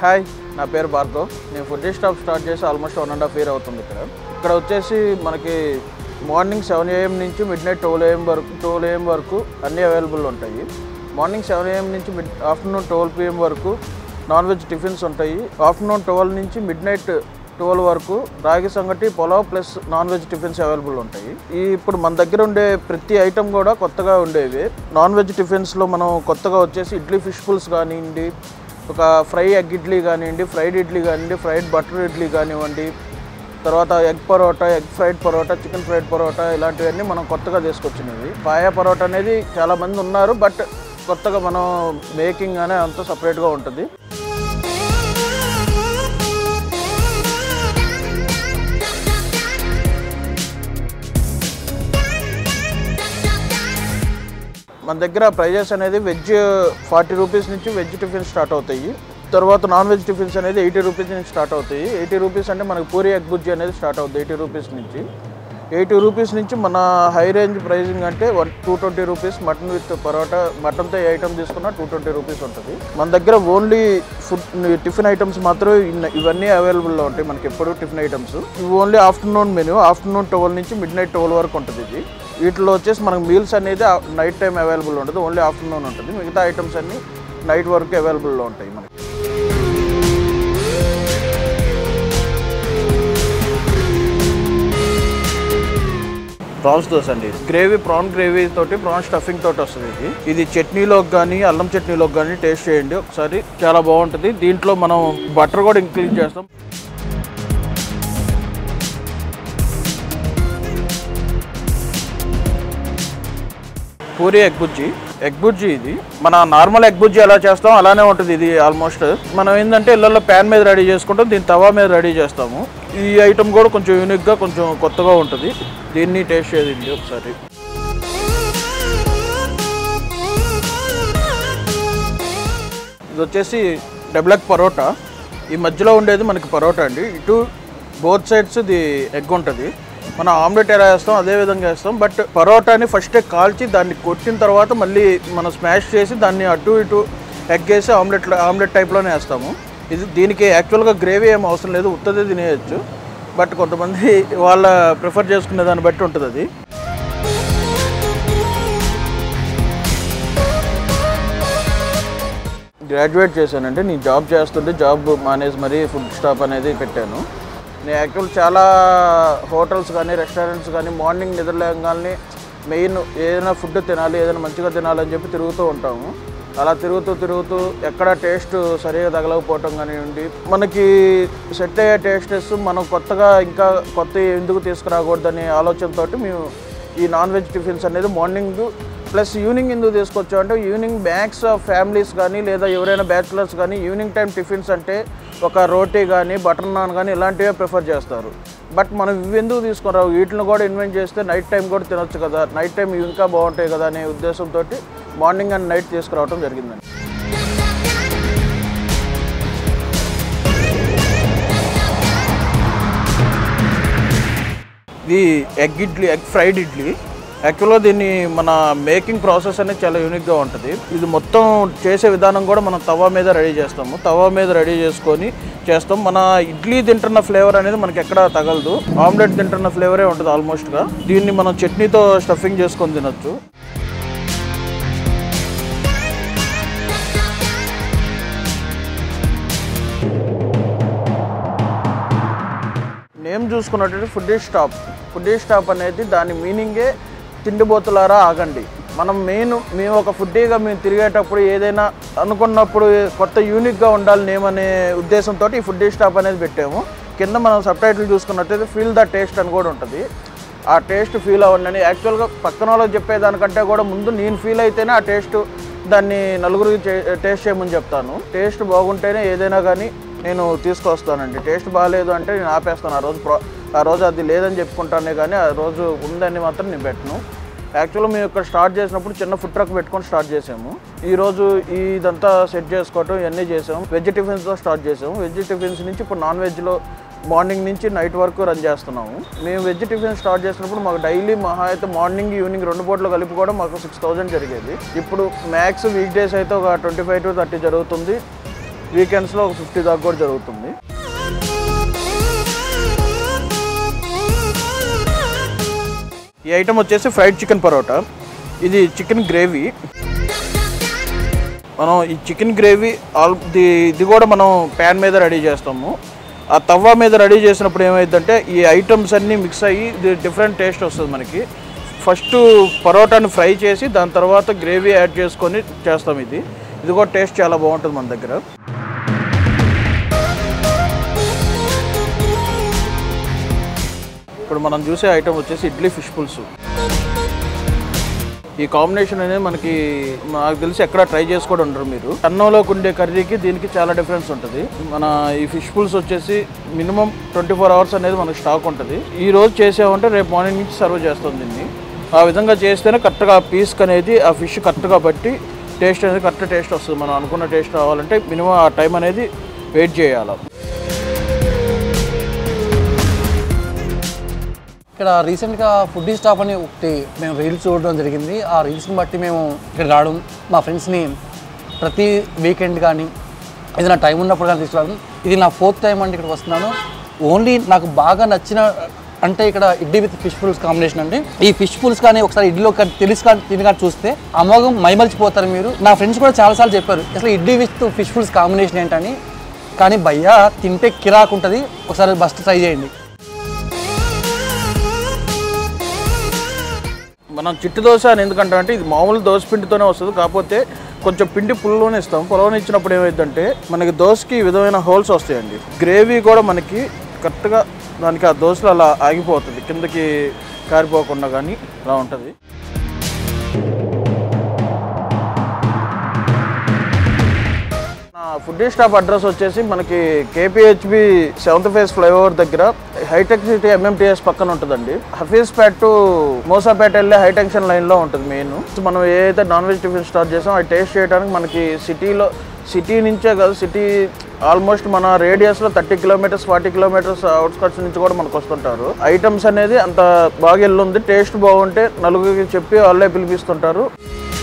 hi నా పేరు భార్గవ్ నేను ఫుడ్ స్టాప్ స్టార్ట్ చేసి almost one and half year అవుతుంది ఇక్కడ ఇక్కడ వచ్చేసి మనకి మార్నింగ్ సెవెన్ ఏఎం నుంచి మిడ్ నైట్ ట్వెల్వ్ ఏఎం వరకు ట్వెల్వ్ ఏఎం వరకు అన్నీ అవైలబుల్ ఉంటాయి మార్నింగ్ సెవెన్ ఏఎం నుంచి మిడ్ ఆఫ్టర్నూన్ ట్వెల్వ్ పిఎం వరకు నాన్ వెజ్ టిఫిన్స్ ఉంటాయి ఆఫ్టర్నూన్ ట్వెల్వ్ నుంచి మిడ్ నైట్ ట్వెల్వ్ వరకు ragi sangati pulao plus non veg tiffins available ఉంటాయి ఈ ఇప్పుడు మన దగ్గర ఉండే ప్రతి ఐటమ్ కూడా కొత్తగా ఉండేవి నాన్ వెజ్ టిఫిన్స్లో మనం కొత్తగా వచ్చేసి ఇడ్లీ ఫిష్ పుల్స్ కానివ్వండి ఒక ఫ్రై ఎగ్ ఇడ్లీ కానివ్వండి ఫ్రైడ్ ఇడ్లీ కానివ్వండి ఫ్రైడ్ బటర్ ఇడ్లీ కానివ్వండి తర్వాత egg parotta egg fried parotta chicken fried parotta ఇలాంటివన్నీ మనం కొత్తగా తీసుకొచ్చినవి పాయా పరోటా అనేది చాలా మంది ఉన్నారు బట్ కొత్తగా మనం మేకింగ్ అనే అంతా సపరేట్గా ఉంటుంది మన దగ్గర ప్రైజెస్ అనేది వెజ్ ఫార్టీ రూపీస్ నుంచి వెజ్ టిఫిన్స్ స్టార్ట్ అవుతాయి తర్వాత నాన్ వెజ్ టిఫిన్స్ అనేది ఎయిటీ రూపీస్ నుంచి స్టార్ట్ అవుతాయి ఎయిటీ రూపీస్ అంటే మనకి పూరి ఎగ్ బుజ్జి అనేది స్టార్ట్ అవుతుంది ఎయిటీ రూపీస్ నుంచి ఎయిటీ రూపీస్ నుంచి మన హై రేంజ్ ప్రైజింగ్ అంటే one two twenty rupees mutton with parotta మటన్తో ఏ ఐటమ్ తీసుకున్నా టూ ట్వంటీ రూపీస్ ఉంటుంది మన దగ్గర ఓన్లీ ఫుడ్ టిఫిన్ ఐటమ్స్ మాత్రం ఇన్న- ఇవన్నీ అవైలబుల్లో ఉంటాయి మనకి ఎప్పుడు టిఫిన్ ఐటమ్స్ ఇవి only afternoon menu afternoon twelve నుంచి మిడ్ నైట్ ట్వెల్వ్ వరకు ఉంటుంది ఇది వీటిలో వచ్చేసి మనకు మీల్స్ అనేది నైట్ టైం అవైలబుల్ ఉంటుంది ఓన్లీ ఆఫ్టర్నూన్ ఉంటుంది మిగతా ఐటమ్స్ అన్ని నైట్ వరకు అవైలబుల్లో ఉంటాయి మనకి ప్రాన్స్ దోశ అండి గ్రేవీ ప్రాన్ గ్రేవీ తోటి ప్రాన్ స్టఫింగ్ తోటి వస్తుంది ఇది ఇది చట్నీలోకి కానీ అల్లం చట్నీలోకి కానీ టేస్ట్ చేయండి ఒకసారి చాలా బాగుంటుంది దీంట్లో మనం బటర్ కూడా ఇంక్లూడ్ చేస్తాం పూరి ఎగ్ బుజ్జి ఎగ్ బుజ్జి ఇది మన నార్మల్ ఎగ్ బుజ్జి ఎలా చేస్తాం అలానే ఉంటుంది ఇది ఆల్మోస్ట్ మనం ఏంటంటే ఇళ్ళల్లో ప్యాన్ మీద రెడీ చేసుకుంటాం దీన్ని తవా మీద రెడీ చేస్తాము ఈ ఐటమ్ కూడా కొంచెం యూనిక్గా కొంచెం కొత్తగా ఉంటుంది దీన్ని టేస్ట్ చేయండి ఒకసారి ఇది వచ్చేసి డబుల్ ఎగ్ పరోటా ఈ మధ్యలో ఉండేది మనకి పరోటా అండి ఇటు బోత్ సైడ్స్ ఇది ఎగ్ ఉంటుంది మనం ఆమ్లెట్ ఎలా వేస్తాం అదే విధంగా వేస్తాం బట్ పరోటాని ఫస్టే కాల్చి దాన్ని కొట్టిన తర్వాత మళ్ళీ మనం స్మాష్ చేసి దాన్ని అటు ఇటు ఎగ్ వేసి ఆమ్లెట్ ఆమ్లెట్ టైప్లోనే వేస్తాము ఇది దీనికి యాక్చువల్గా గ్రేవీ ఏం అవసరం లేదు ఉత్తదే తినేయచ్చు బట్ కొంతమంది వాళ్ళ ప్రిఫర్ చేసుకునే దాన్ని బట్టి ఉంటుంది అది గ్రాడ్యుయేట్ చేశానంటే నేను జాబ్ చేస్తుంటే జాబ్ మానేసి మరీ ఫుడ్ స్టాప్ అనేది పెట్టాను నేను యాక్చువల్ చాలా హోటల్స్ కానీ రెస్టారెంట్స్ కానీ మార్నింగ్ నిద్రలేగానే మెయిన్ ఏదైనా ఫుడ్ తినాలి ఏదైనా మంచిగా తినాలని చెప్పి తిరుగుతూ ఉంటాము అలా తిరుగుతూ తిరుగుతూ ఎక్కడ టేస్ట్ సరిగా తగలకపోవటం కానివ్వండి మనకి సెట్ అయ్యే టేస్టెస్ మనం కొత్తగా ఇంకా కొత్త ఎందుకు తీసుకురాకూడదనే ఆలోచనతోటి మేము ఈ నాన్ వెజ్ టిఫిన్స్ అనేది మార్నింగ్ ప్లస్ ఈవినింగ్ ఎందుకు తీసుకొచ్చాం అంటే ఈవినింగ్ బ్యాక్స్ ఆఫ్ ఫ్యామిలీస్ కానీ లేదా ఎవరైనా బ్యాచులర్స్ కానీ ఈవినింగ్ టైం టిఫిన్స్ అంటే ఒక రోటీ కానీ బటర్ నాన్ కానీ ఇలాంటివే ప్రిఫర్ చేస్తారు బట్ మనం ఇవి ఎందుకు తీసుకురావు వీటిని కూడా ఇన్వెంట్ చేస్తే నైట్ టైం కూడా తినొచ్చు కదా నైట్ టైం ఇవి ఇంకా బాగుంటాయి కదా అనే ఉద్దేశంతో మార్నింగ్ అండ్ నైట్ తీసుకురావడం జరిగిందండి ఇది egg idli egg fried idli యాక్చువల్గా దీన్ని మన మేకింగ్ ప్రాసెస్ అనేది చాలా యూనిక్గా ఉంటుంది ఇది మొత్తం చేసే విధానం కూడా మనం తవా మీద రెడీ చేస్తాము తవా మీద రెడీ చేసుకొని చేస్తాం మన ఇడ్లీ తింటున్న ఫ్లేవర్ అనేది మనకి ఎక్కడ తగలదు ఆమ్లెట్ తింటున్న ఫ్లేవరే ఉంటుంది ఆల్మోస్ట్గా దీన్ని మనం చట్నీతో స్టఫింగ్ చేసుకొని తినొచ్చు నేమ్ చూసుకున్నట్టు ఫుడ్ స్టాప్ ఫుడ్ స్టాప్ అనేది దాని మీనింగే తిండిబోతులారా ఆగండి మనం మెయిన్ మేము ఒక ఫుడ్డీగా మేము తిరిగేటప్పుడు ఏదైనా అనుకున్నప్పుడు కొత్త యూనిక్గా ఉండాలి నేమ్ అనే ఉద్దేశంతో ఈ ఫుడ్ స్టాప్ అనేది పెట్టాము కింద మనం సబ్ టైటిల్ చూసుకున్నట్టయితే ఫీల్ ద టేస్ట్ అని కూడా ఉంటుంది ఆ టేస్ట్ ఫీల్ అవ్వండి యాక్చువల్గా పక్కన వాళ్ళకి చెప్పేదానికంటే కూడా ముందు నేను ఫీల్ అయితేనే ఆ టేస్ట్ దాన్ని నలుగురికి చే- టేస్ట్ చేయమని చెప్తాను టేస్ట్ బాగుంటేనే ఏదైనా కానీ నేను తీసుకొస్తానండి టేస్ట్ బాగాలేదు అంటే నేను ఆపేస్తాను ఆ రోజు ప్రో ఆ రోజు అది లేదని చెప్పుకుంటానే కానీ ఆ రోజు ఉందని మాత్రం నేను పెట్టను యాక్చువల్గా మేము ఇక్కడ స్టార్ట్ చేసినప్పుడు చిన్న ఫుడ్ ట్రక్ పెట్టుకొని స్టార్ట్ చేసాము ఈ రోజు ఇదంతా సెట్ చేసుకోవటం ఇవన్నీ చేసాము వెజ్ టిఫిన్స్తో స్టార్ట్ చేసాము వెజ్ టిఫిన్స్ నుంచి ఇప్పుడు నాన్ వెజ్లో మార్నింగ్ నుంచి నైట్ వరకు రన్ చేస్తున్నాము మేము వెజ్ టిఫిన్ స్టార్ట్ చేసినప్పుడు మాకు డైలీ మహా అయితే మార్నింగ్ ఈవినింగ్ రెండు పూటలు కలిపి కూడా మాకు సిక్స్ థౌజండ్ జరిగేది ఇప్పుడు మ్యాక్స్ వీక్ డేస్ అయితే ఒక ట్వంటీ ఫైవ్ టు థర్టీ జరుగుతుంది వీకెండ్స్లో ఒక ఫిఫ్టీ దాకా కూడా జరుగుతుంది ఈ ఐటమ్ వచ్చేసి ఫ్రైడ్ చికెన్ పరోటా ఇది చికెన్ గ్రేవీ మనం ఈ చికెన్ గ్రేవీ ఆల్ ది ఇది కూడా మనం ప్యాన్ మీద రెడీ చేస్తాము ఆ తవ్వ మీద రెడీ చేసినప్పుడు ఏమైందంటే ఈ ఐటమ్స్ అన్నీ మిక్స్ అయ్యి ఇది డిఫరెంట్ టేస్ట్ వస్తుంది మనకి ఫస్ట్ పరోటాని ఫ్రై చేసి దాని తర్వాత గ్రేవీ యాడ్ చేసుకొని చేస్తాం ఇది ఇది కూడా టేస్ట్ చాలా బాగుంటుంది మన దగ్గర ఇప్పుడు మనం చూసే ఐటమ్ వచ్చేసి ఇడ్లీ ఫిష్ పులుసు ఈ కాంబినేషన్ అనేది మనకి నాకు తెలిసి ఎక్కడ ట్రై చేసి కూడా ఉండరు మీరు అన్నంలోకి ఉండే కర్రీకి దీనికి చాలా డిఫరెన్స్ ఉంటుంది మన ఈ ఫిష్ పుల్స్ వచ్చేసి మినిమం ట్వంటీ ఫోర్ అవర్స్ అనేది మనకు స్టాక్ ఉంటుంది ఈ రోజు చేసామంటే రేపు మార్నింగ్ నుంచి సర్వ్ చేస్తాం దీన్ని ఆ విధంగా చేస్తేనే కరెక్ట్గా ఆ పీస్ అనేది ఆ ఫిష్ కరెక్ట్గా బట్టి టేస్ట్ అనేది కరెక్ట్ టేస్ట్ వస్తుంది మనం అనుకున్న టేస్ట్ రావాలంటే మినిమం ఆ టైం అనేది వెయిట్ చేయాలి ఇక్కడ రీసెంట్గా ఫుడ్ స్టాప్ అని ఒకటి మేము రీల్స్ చూడడం జరిగింది ఆ రీల్స్ని బట్టి మేము ఇక్కడ రావడం మా ఫ్రెండ్స్ని ప్రతి వీకెండ్ కానీ ఏదైనా టైం ఉన్నప్పుడు కానీ తీసుకురావడం ఇది నా ఫోర్త్ టైం అంటే ఇక్కడికి వస్తున్నాను ఓన్లీ నాకు బాగా నచ్చిన అంటే ఇక్కడ ఇడ్లీ విత్ ఫిష్ పుల్స్ కాంబినేషన్ అండి ఈ ఫిష్ పుల్స్ కానీ ఒకసారి ఇడ్లీలో కానీ తెలిసి కానీ తిని కానీ చూస్తే అమోఘం మైమలిచిపోతారు మీరు నా ఫ్రెండ్స్ కూడా చాలాసార్లు చెప్పారు అసలు ఇడ్లీ విత్ ఫిష్ పుల్స్ కాంబినేషన్ ఏంటని కానీ భయ్యా తింటే కిరాక్ ఉంటుంది ఒకసారి బస్ట్ ట్రై చేయండి మనం చిట్టు దోశ అని ఎందుకంటే అంటే ఇది మామూలు దోశ పిండితోనే వస్తుంది కాకపోతే కొంచెం పిండి పుల్లలోనే ఇస్తాం పొలవని ఇచ్చినప్పుడు ఏమైందంటే మనకి దోశకి ఈ విధమైన హోల్స్ వస్తాయండి గ్రేవీ కూడా మనకి కరెక్ట్గా దానికి ఆ దోశలు అలా ఆగిపోతుంది కిందకి కారిపోకుండా కానీ అలా ఉంటుంది నా ఫుడ్ స్టాప్ అడ్రస్ వచ్చేసి మనకి కేపీహెచ్బి సెవెంత్ ఫేజ్ ఫ్లైఓవర్ దగ్గర హైటెక్ సిటీ ఎంఎంటీఎస్ పక్కన ఉంటుందండి హఫీజ్పేట్ టు మోసాపేట వెళ్ళే హై టెన్షన్ లైన్లో ఉంటుంది మెయిన్ మనం ఏదైతే నాన్ వెజ్ టిఫిన్ స్టార్ట్ చేసామో అది టేస్ట్ చేయడానికి మనకి సిటీలో సిటీ నుంచే కాదు సిటీ ఆల్మోస్ట్ మన రేడియస్లో thirty kilometres forty kilometres outskirts నుంచి కూడా మనకు వస్తుంటారు ఐటమ్స్ అనేది అంత బాగా వెళ్ళుంది టేస్ట్ బాగుంటే నలుగురికి చెప్పి వాళ్ళే పిలిపిస్తుంటారు